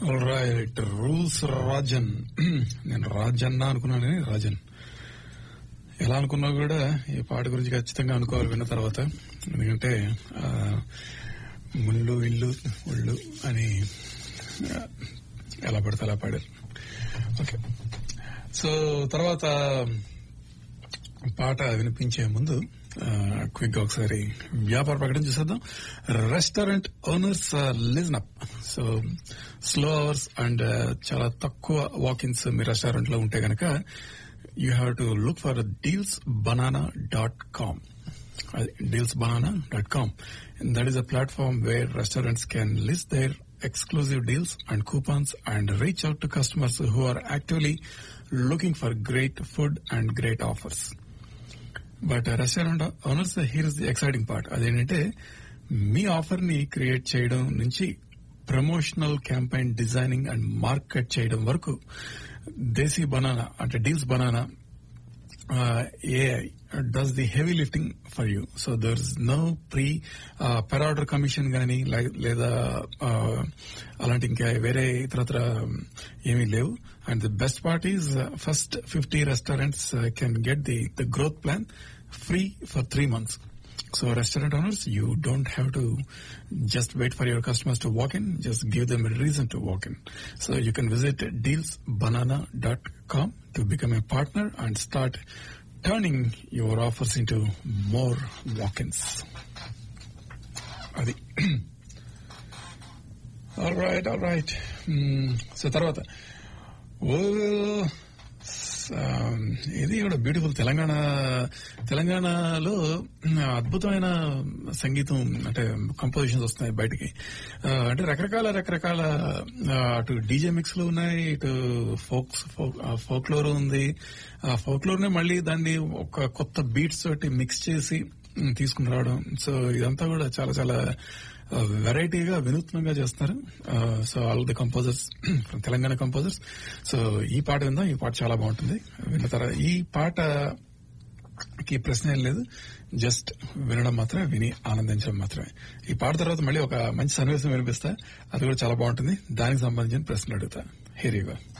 Right rules Rajan నేను రాజన్న అనుకున్నాను కానీ రాజన్ ఎలా అనుకున్నా కూడా ఈ పాట గురించి ఖచ్చితంగా అనుకోవాలి విన్న తర్వాత ఎందుకంటే ఆ, ముళ్ళు ఇల్లు ఒళ్ళు అని ఆ, ఎలా పడితే అలా పాడారు ఓకే సో తర్వాత పాట వినిపించే ముందు క్విక్ గా ఒకసారి వ్యాపార ప్రకటన చూసేద్దాం restaurant owners listen up so slow hours and చాలా తక్కువ వాకిన్స్ మీ రెస్టారెంట్ లో ఉంటే గనక you have to look for deals banana dot com deals banana dot com that is a platform where restaurants can list their exclusive deals and coupons and reach out to customers who are actively looking for great food and great offers. But restaurant owners here is the exciting part అదేంటంటే మీ offer ని create చేయడం నుంచి promotional campaign designing and market చేయడం వరకు desi banana అంటే deals banana AI does the heavy lifting for you so there is no pre per order commission గానీ లేదా uh, అలాంటి ఇంకా వేరే ఇతరత్ర ఏమీ లేవు and the best part is first fifty restaurants can get the the growth plan free for three months So restaurant owners, you don't have to just wait for your customers to walk in. Just give them a reason to walk in. So you can visit dealsbanana.com to become a partner and start turning your offers into more walk-ins. అది all right all right so తర్వాత ఓ ఇది కూడా beautiful Telangana తెలంగాణలో అద్భుతమైన సంగీతం అంటే compositions వస్తున్నాయి బయటికి ఆ, అంటే రకరకాల రకరకాల ఆ, అటు డీజే మిక్స్ లో ఉన్నాయి ఇటు ఫోక్స్ ఫోక్లోర్ ఉంది ఆ ఫోక్లోర్ నే మళ్ళీ దాన్ని ఒక కొత్త బీట్స్ తోటి మిక్స్ చేసి ఉమ్, తీసుకుని రావడం సో ఇదంతా కూడా చాలా చాలా వెరైటీగా వినూత్నంగా చేస్తున్నారు so all the composers from Telangana composers so ఈ పాట విందాం ఈ పాట చాలా బాగుంటుంది విన్న తర్వాత ఈ పాటకి ప్రశ్న ఏం లేదు జస్ట్ వినడం మాత్రమే విని ఆనందించడం మాత్రమే ఈ పాట తర్వాత మళ్ళీ ఒక మంచి సన్నివేశం వినిపిస్తా అది కూడా చాలా బాగుంటుంది దానికి సంబంధించిన ప్రశ్న అడుగుతా హేరీగా